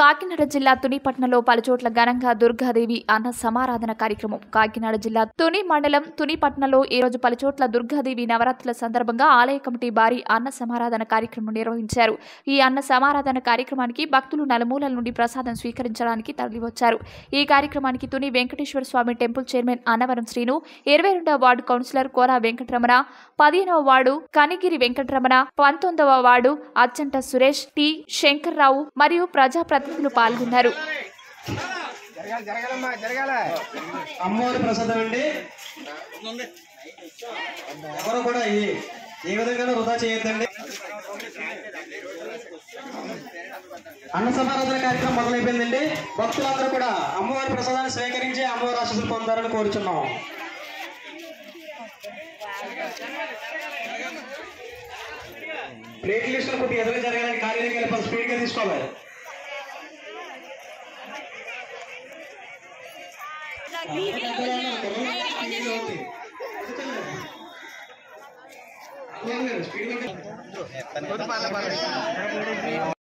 కాకినాడ జిల్లా తునిపట్నంలో పలుచోట్ల ఘనంగా దుర్గాదేవి అన్న సమారాధన కార్యక్రమం కాకినాడ జిల్లా తుని మండలం తునిపట్నంలో ఈ రోజు పలుచోట్ల దుర్గాదేవి నవరాత్రుల సందర్భంగా ఆలయ కమిటీ భారీ అన్న సమారాధన కార్యక్రమం నిర్వహించారు ఈ అన్న సమారాధన కార్యక్రమానికి భక్తులు నలుమూలల నుండి ప్రసాదం స్వీకరించడానికి తరలివచ్చారు ఈ కార్యక్రమానికి తుని వెంకటేశ్వర స్వామి టెంపుల్ చైర్మన్ అన్నవరం శ్రీను ఇరవై రెండవ వార్డు కౌన్సిలర్ కోరా వెంకటరమణ పదిహేనవ వార్డు కనిగిరి వెంకటరమణ పంతొమ్మిదవ వార్డు అచ్చంట సురేష్ టి శంకర్రావు మరియు ప్రజాప్రతినిధులు పాల్గొన్నారు జరగాలి జరగాలమ్మా జరగాల అమ్మవారి ప్రసాదం అండి ఎవరు కూడా ఈ ఏ విధంగా వృధా చేయొద్దండి అన్న సమారాధన కార్యక్రమం మొదలైపోయిందండి భక్తులందరూ కూడా అమ్మవారి ప్రసాదాన్ని స్వీకరించి అమ్మవారి ఆశీస్సులు పొందాలని కోరుచున్నాం ప్లేట్ లిస్టులు కొద్దిగా ఎదురు జరగాలని కార్యాలయం వెళ్ళి స్పీడ్గా తీసుకోవాలి స్పీడ్